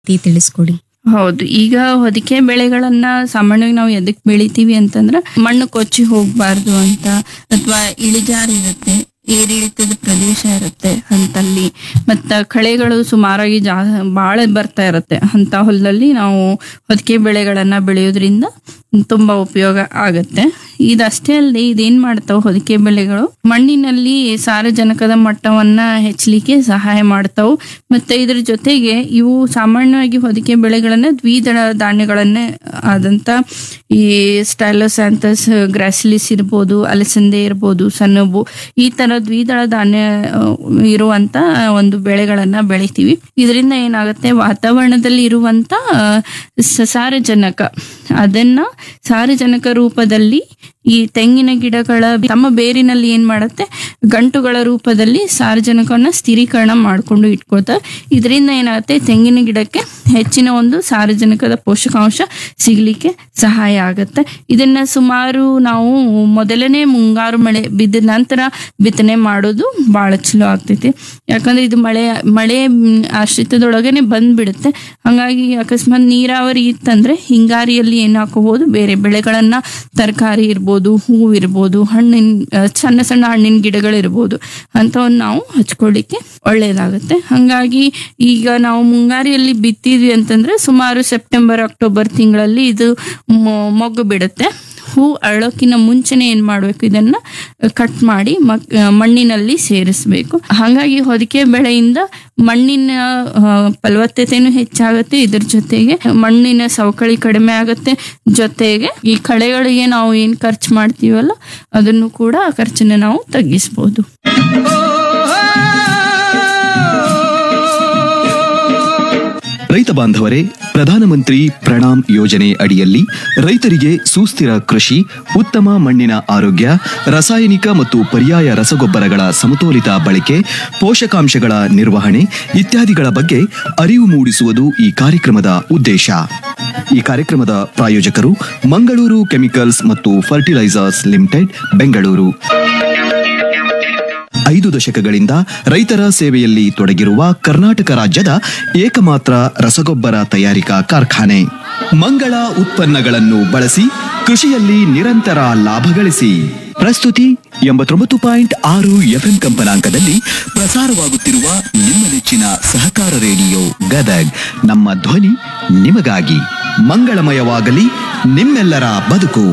ತಿ- ತಿಳಿಸ್ಕೊಡಿ ಹೌದು ಈಗ ಹೊದಿಕೆ ಬೆಳೆಗಳನ್ನ ಸಾಮಾನ್ಯವಾಗಿ ನಾವು ಎದಕ್ ಬೆಳಿತೀವಿ ಅಂತಂದ್ರೆ ಮಣ್ಣು ಕೊಚ್ಚಿ ಹೋಗ್ಬಾರ್ದು ಅಂತ ಅಥವಾ ಇಳಿಜಾರು ಇರುತ್ತೆ ಏರಿಳಿತದ ಪ್ರದೇಶ ಇರುತ್ತೆ ಅಂತಲ್ಲಿ ಮತ್ತ ಕಳೆಗಳು ಸುಮಾರಾಗಿ ಜಾ ಬಾಳ ಬರ್ತಾ ಇರುತ್ತೆ ಅಂತ ಹೊಲದಲ್ಲಿ ನಾವು ಹೊದಿಕೆ ಬೆಳೆಗಳನ್ನ ಬೆಳೆಯೋದ್ರಿಂದ ತುಂಬಾ ಉಪಯೋಗ ಆಗತ್ತೆ ಇದಷ್ಟೇ ಅಲ್ಲದೆ ಇದೇನ್ ಮಾಡ್ತಾವ ಹೊದಿಕೆ ಬೆಳೆಗಳು ಮಣ್ಣಿನಲ್ಲಿ ಸಾರಜನಕದ ಮಟ್ಟವನ್ನ ಹೆಚ್ಚಲಿಕ್ಕೆ ಸಹಾಯ ಮಾಡ್ತಾವು ಮತ್ತೆ ಇದ್ರ ಜೊತೆಗೆ ಇವು ಸಾಮಾನ್ಯವಾಗಿ ಹೊದಿಕೆ ಬೆಳೆಗಳನ್ನ ದ್ವಿದಳ ಧಾನ್ಯಗಳನ್ನೇ ಆದಂತ ಈ ಸ್ಟೈಲೋಸ್ಯಾಂಥಸ್ ಗ್ರಾಸಿಲಿಸ್ ಇರ್ಬೋದು ಅಲಸಂದೆ ಇರ್ಬೋದು ಸನ್ನಬು ಈ ತರ ದ್ವಿದಳ ಧಾನ್ಯ ಆ, ಇರುವಂತ ಒಂದು ಬೆಳೆಗಳನ್ನ ಬೆಳಿತೀವಿ ಇದರಿಂದ ಏನಾಗುತ್ತೆ ವಾತಾವರಣದಲ್ಲಿ ಇರುವಂತ ಆ, ಸ- ಸಾರಜನಕ ಅದನ್ನ ಸಾರಜನಕ ರೂಪದಲ್ಲಿ ಈ ತೆಂಗಿನ ಗಿಡಗಳ ತಮ್ಮ ಬೇರಿನಲ್ಲಿ ಏನ್ ಮಾಡುತ್ತೆ ಗಂಟುಗಳ ರೂಪದಲ್ಲಿ ಸಾರಜನಕವನ್ನ ಸ್ಥಿರೀಕರಣ ಮಾಡ್ಕೊಂಡು ಇಟ್ಕೋತಾರೆ ಇದರಿಂದ ಏನಾಗುತ್ತೆ ತೆಂಗಿನ ಗಿಡಕ್ಕೆ ಹೆಚ್ಚಿನ ಒಂದು ಸಾರಜನಕದ ಪೋಷಕಾಂಶ ಸಿಗ್ಲಿಕ್ಕೆ ಸಹಾಯ ಆಗುತ್ತೆ ಇದನ್ನ ಸುಮಾರು ನಾವು ಮೊದಲನೇ ಮುಂಗಾರು ಮಳೆ ಬಿದ್ದ ನಂತರ ಬಿತ್ತನೆ ಮಾಡೋದು ಬಹಳ ಚಲೋ ಆಗ್ತೈತಿ ಯಾಕಂದ್ರೆ ಇದು ಮಳೆ ಮಳೆ ಮ್, ಆಶ್ರಿತದೊಳಗನೆ ಬಂದ್ಬಿಡುತ್ತೆ ಹಂಗಾಗಿ ಅಕಸ್ಮಾತ್ ನೀರಾವರಿ ಇತ್ತಂದ್ರೆ ಹಿಂಗಾರಿಯಲ್ಲಿ ಏನ್ ಹಾಕೋಬಹುದು ಬೇರೆ ಬೆಳೆಗಳನ್ನ ತರಕಾರಿ ಇರ್ಬೋದು ಹೂವು ಇರ್ಬೋದು ಹಣ್ಣಿನ ಆ, ಸಣ್ಣ ಸಣ್ಣ ಹಣ್ಣಿನ ಗಿಡಗಳಿರ್ಬೋದು ಅಂಥವನ್ನ ನಾವು ಹಚ್ಕೊಳ್ಳಿಕ್ಕೆ ಒಳ್ಳೇದಾಗುತ್ತೆ ಹಂಗಾಗಿ ಈಗ ನಾವು ಮುಂಗಾರಿಯಲ್ಲಿ ಬಿತ್ತಿದ್ವಿ ಅಂತಂದ್ರೆ ಸುಮಾರು ಸೆಪ್ಟೆಂಬರ್ ಅಕ್ಟೋಬರ್ ತಿಂಗಳಲ್ಲಿ ಇದು ಮೊ- ಮೊಗ್ಗು ಬಿಡುತ್ತೆ ಹೂ ಅರಳೋಕಿನ ಮುಂಚೆನೆ ಏನ್ ಮಾಡ್ಬೇಕು ಇದನ್ನ ಕಟ್ ಮಾಡಿ ಮಕ್ ಮಣ್ಣಿನಲ್ಲಿ ಸೇರಿಸ್ಬೇಕು ಹಾಗಾಗಿ ಹೊದಿಕೆ ಬೆಳೆಯಿಂದ ಮಣ್ಣಿನ ಆ, ಫಲವತ್ತತೆನೂ ಹೆಚ್ಚಾಗುತ್ತೆ ಇದ್ರ ಜೊತೆಗೆ ಮಣ್ಣಿನ ಸವಕಳಿ ಕಡಿಮೆ ಆಗುತ್ತೆ ಜೊತೆಗೆ ಈ ಕಳೆಗಳಿಗೆ ನಾವು ಏನ್ ಖರ್ಚು ಮಾಡ್ತೀವಲ್ಲ ಅದನ್ನು ಕೂಡ ಆ ಖರ್ಚನ್ನ ನಾವು ತಗ್ಗಿಸ್ಬೋದು ರೈತ ಬಾಂಧವರೇ ಪ್ರಧಾನಮಂತ್ರಿ ಪ್ರಣಾಮ್ ಯೋಜನೆ ಅಡಿಯಲ್ಲಿ ರೈತರಿಗೆ ಸುಸ್ಥಿರ ಕೃಷಿ ಉತ್ತಮ ಮಣ್ಣಿನ ಆರೋಗ್ಯ ರಾಸಾಯನಿಕ ಮತ್ತು ಪರ್ಯಾಯ ರಸಗೊಬ್ಬರಗಳ ಸಮತೋಲಿತ ಬಳಕೆ ಪೋಷಕಾಂಶಗಳ ನಿರ್ವಹಣೆ ಇತ್ಯಾದಿಗಳ ಬಗ್ಗೆ ಅರಿವು ಮೂಡಿಸುವುದು ಈ ಕಾರ್ಯಕ್ರಮದ ಉದ್ದೇಶ ಈ ಕಾರ್ಯಕ್ರಮದ ಪ್ರಾಯೋಜಕರು ಮಂಗಳೂರು ಕೆಮಿಕಲ್ಸ್ ಮತ್ತು ಫರ್ಟಿಲೈಸರ್ಸ್ ಲಿಮಿಟೆಡ್ ಬೆಂಗಳೂರು ಐದು ದಶಕಗಳಿಂದ ರೈತರ ಸೇವೆಯಲ್ಲಿ ತೊಡಗಿರುವ ಕರ್ನಾಟಕ ರಾಜ್ಯದ ಏಕಮಾತ್ರ ರಸಗೊಬ್ಬರ ತಯಾರಿಕಾ ಕಾರ್ಖಾನೆ ಮಂಗಳ ಉತ್ಪನ್ನಗಳನ್ನು ಬಳಸಿ ಕೃಷಿಯಲ್ಲಿ ನಿರಂತರ ಲಾಭ ಗಳಿಸಿ ಪ್ರಸ್ತುತಿ ಎಂಬತ್ತೊಂಬತ್ತು ಪಾಯಿಂಟ್ ಆರು ಎಫ್ಎಂ ಕಂಪನಾಂಕದಲ್ಲಿ ಪ್ರಸಾರವಾಗುತ್ತಿರುವ ನಿಮ್ಮ ನೆಚ್ಚಿನ ಸಹಕಾರ ರೇಡಿಯೋ ಗದಗ್ ನಮ್ಮ ಧ್ವನಿ ನಿಮಗಾಗಿ ಮಂಗಳಮಯವಾಗಲಿ ನಿಮ್ಮೆಲ್ಲರ ಬದುಕು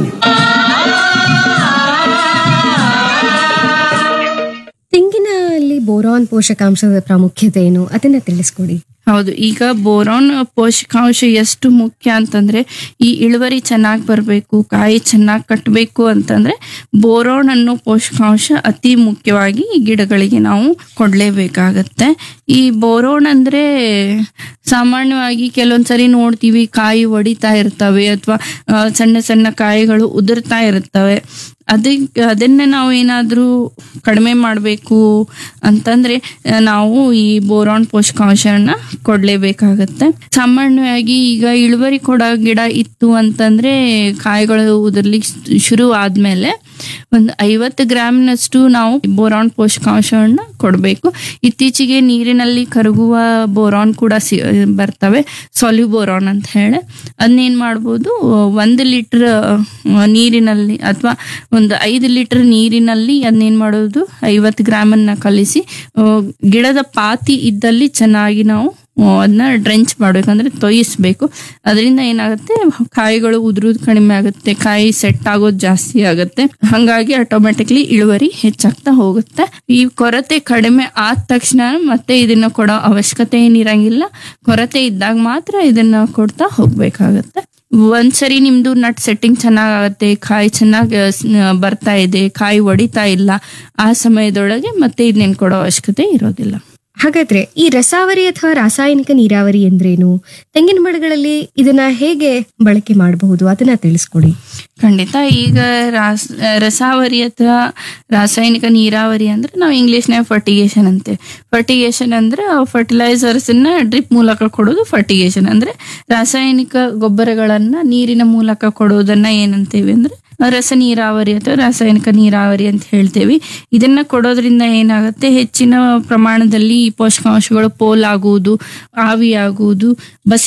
ತೆಂಗಿನಲ್ಲಿ ಬೋರಾನ್ ಪೋಷಕಾಂಶದ ಪ್ರಾಮುಖ್ಯತೆ ಏನು ಅದನ್ನ ತಿಳಿಸ್ಕೊಡಿ ಹೌದು ಈಗ ಬೋರಾನ್ ಪೋಷಕಾಂಶ ಎಷ್ಟು ಮುಖ್ಯ ಅಂತಂದ್ರೆ ಈ ಇಳುವರಿ ಚೆನ್ನಾಗಿ ಬರಬೇಕು ಕಾಯಿ ಚೆನ್ನಾಗಿ ಕಟ್ಟಬೇಕು ಅಂತಂದ್ರೆ ಬೋರಾನ್ ಅನ್ನೋ ಪೋಷಕಾಂಶ ಅತಿ ಮುಖ್ಯವಾಗಿ ಈ ಗಿಡಗಳಿಗೆ ನಾವು ಕೊಡ್ಲೇಬೇಕಾಗತ್ತೆ ಈ ಬೋರೋನ್ ಅಂದ್ರೆ ಸಾಮಾನ್ಯವಾಗಿ ಕೆಲವೊಂದ್ಸರಿ ನೋಡ್ತೀವಿ ಕಾಯಿ ಒಡಿತಾ ಇರ್ತವೆ ಅಥವಾ ಸಣ್ಣ ಸಣ್ಣ ಕಾಯಿಗಳು ಉದುರ್ತಾ ಇರ್ತವೆ ಅದಕ್ಕೆ ಅದನ್ನ ನಾವು ಏನಾದ್ರೂ ಕಡಿಮೆ ಮಾಡಬೇಕು ಅಂತಂದ್ರೆ ಆ, ನಾವು ಈ ಬೋರಾನ್ ಪೋಷಕಾಂಶನ ಕೊಡ್ಲೇಬೇಕಾಗತ್ತೆ ಸಾಮಾನ್ಯವಾಗಿ ಈಗ ಇಳುವರಿ ಕೊಡೋ ಗಿಡ ಇತ್ತು ಅಂತಂದ್ರೆ ಕಾಯಿಗಳು ಉದುರ್ಲಿಕ್ಕೆ ಶುರು ಆದ್ಮೇಲೆ ಒಂದು ಐವತ್ತು ಗ್ರಾಮ್ನಷ್ಟು ನಾವು ಬೋರಾನ್ ಪೋಷಕಾಂಶವನ್ನ ಕೊಡಬೇಕು ಇತ್ತೀಚೆಗೆ ನೀರಿನಲ್ಲಿ ಕರಗುವ ಬೋರಾನ್ ಕೂಡ ಸಿ ಬರ್ತವೆ ಸೊಲ್ಯು ಬೋರಾನ್ ಅಂತ ಹೇಳಿ ಅದನ್ನೇನ್ ಮಾಡ್ಬೋದು ಒಂದು ಲೀಟರ್ ನೀರಿನಲ್ಲಿ ಅಥವಾ ಒಂದು ಐದು ಲೀಟರ್ ನೀರಿನಲ್ಲಿ ಅದನ್ನೇನ್ ಮಾಡೋದು ಐವತ್ತು ಗ್ರಾಮನ್ನ ಕಲಿಸಿ ಆ, ಗಿಡದ ಪಾತಿ ಇದ್ದಲ್ಲಿ ಚೆನ್ನಾಗಿ ನಾವು ಅದನ್ನ ಡ್ರೆಂಚ್ ಮಾಡ್ಬೇಕಂದ್ರೆ ತೊಯಿಸ್ಬೇಕು ಅದರಿಂದ ಏನಾಗುತ್ತೆ ಕಾಯಿಗಳು ಉದುರೋದು ಕಡಿಮೆ ಆಗುತ್ತೆ ಕಾಯಿ ಸೆಟ್ ಆಗೋದು ಜಾಸ್ತಿ ಆಗುತ್ತೆ ಹಂಗಾಗಿ ಆಟೋಮೆಟಿಕ್ಲಿ ಇಳುವರಿ ಹೆಚ್ಚಾಗ್ತಾ ಹೋಗುತ್ತೆ ಈ ಕೊರತೆ ಕಡಿಮೆ ಆದ ತಕ್ಷಣ ಮತ್ತೆ ಇದನ್ನ ಕೊಡೋ ಅವಶ್ಯಕತೆ ಏನಿರಂಗಿಲ್ಲ ಕೊರತೆ ಇದ್ದಾಗ ಮಾತ್ರ ಇದನ್ನ ಕೊಡ್ತಾ ಹೋಗ್ಬೇಕಾಗತ್ತೆ ಒಂದ್ಸರಿ ನಿಮ್ದು ನಟ್ ಸೆಟ್ಟಿಂಗ್ ಚೆನ್ನಾಗಾಗತ್ತೆ ಕಾಯಿ ಚೆನ್ನಾಗಿ ಬರ್ತಾ ಇದೆ ಕಾಯಿ ಒಡಿತಾ ಇಲ್ಲ ಆ ಸಮಯದೊಳಗೆ ಮತ್ತೆ ಇದನ್ನೇನ್ ಕೊಡೋ ಅವಶ್ಯಕತೆ ಇರೋದಿಲ್ಲ ಹಾಗಾದ್ರೆ ಈ ರಸಾವರಿ ಅಥವಾ ರಾಸಾಯನಿಕ ನೀರಾವರಿ ಎಂದ್ರೇನು ತೆಂಗಿನ ಮರಗಳಲ್ಲಿ ಇದನ್ನ ಹೇಗೆ ಬಳಕೆ ಮಾಡಬಹುದು ಅದನ್ನ ತಿಳಿಸ್ಕೊಡಿ ಖಂಡಿತ ಈಗ ರಾಸ್ ರಸಾವರಿ ಅಥವಾ ರಾಸಾಯನಿಕ ನೀರಾವರಿ ಅಂದ್ರೆ ನಾವು ಇಂಗ್ಲಿಷ್ನಾಗ ಫರ್ಟಿಗೇಷನ್ ಅಂತೆ ಫರ್ಟಿಗೇಷನ್ ಅಂದ್ರೆ ಫರ್ಟಿಲೈಸರ್ಸ್ ನ ಡ್ರಿಪ್ ಮೂಲಕ ಕೊಡೋದು ಫರ್ಟಿಗೇಷನ್ ಅಂದ್ರೆ ರಾಸಾಯನಿಕ ಗೊಬ್ಬರಗಳನ್ನ ನೀರಿನ ಮೂಲಕ ಕೊಡೋದನ್ನ ಏನಂತೀವಿ ಅಂದ್ರೆ ರಸ ನೀರಾವರಿ ಅಥವಾ ರಾಸಾಯನಿಕ ನೀರಾವರಿ ಅಂತ ಹೇಳ್ತೇವೆ ಇದನ್ನ ಕೊಡೋದ್ರಿಂದ ಏನಾಗುತ್ತೆ ಹೆಚ್ಚಿನ ಪ್ರಮಾಣದಲ್ಲಿ ಈ ಪೋಷಕಾಂಶಗಳು ಪೋಲಾಗುವುದು ಆವಿಯಾಗುವುದು ಬಸಿ